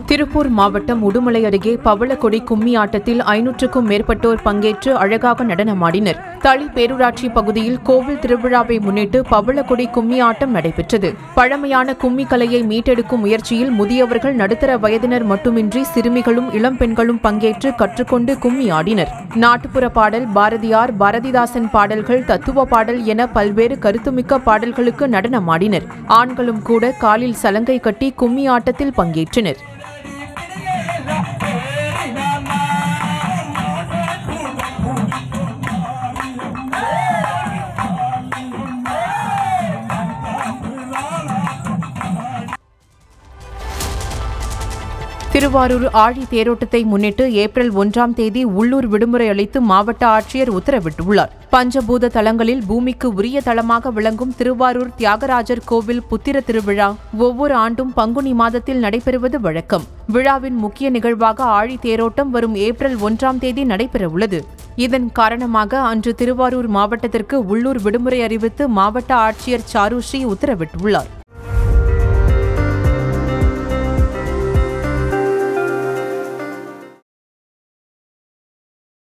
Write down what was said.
திருப்பூர் மாவட்டம் உடுமலை அருகே பவளக்கொடி கும்மி ஆட்டத்தில் ஐநூற்றுக்கும் மேற்பட்டோர் பங்கேற்று அழகாக நடனமாடினர் தளி பேரூராட்சி பகுதியில் கோவில் திருவிழாவை முன்னிட்டு பவளக்கொடி கும்மி ஆட்டம் நடைபெற்றது பழமையான கும்மி கலையை மீட்டெடுக்கும் முயற்சியில் முதியவர்கள் நடுத்தர வயதினர் மட்டுமின்றி சிறுமிகளும் இளம் பெண்களும் பங்கேற்று கற்றுக்கொண்டு கும்மி ஆடினர் நாட்டுப்புற பாடல் பாரதியார் பாரதிதாசன் பாடல்கள் தத்துவ பாடல் என பல்வேறு கருத்துமிக்க பாடல்களுக்கு நடனமாடினர் ஆண்களும் கூட காலில் சலங்கை கட்டி கும்மி ஆட்டத்தில் பங்கேற்றனர் திருவாரூர் ஆழி தேரோட்டத்தை முன்னிட்டு ஏப்ரல் ஒன்றாம் தேதி உள்ளூர் விடுமுறை அளித்து மாவட்ட ஆட்சியர் உத்தரவிட்டுள்ளார் பஞ்சபூத தலங்களில் பூமிக்கு உரிய தலமாக விளங்கும் திருவாரூர் தியாகராஜர் கோவில் புத்திர திருவிழா ஒவ்வொரு ஆண்டும் பங்குனி மாதத்தில் நடைபெறுவது வழக்கம் விழாவின் முக்கிய நிகழ்வாக ஆழி தேரோட்டம் வரும் ஏப்ரல் ஒன்றாம் தேதி நடைபெறவுள்ளது இதன் காரணமாக அன்று திருவாரூர் மாவட்டத்திற்கு உள்ளூர் விடுமுறை அறிவித்து மாவட்ட ஆட்சியர் சாருஸ்ரீ உத்தரவிட்டுள்ளார்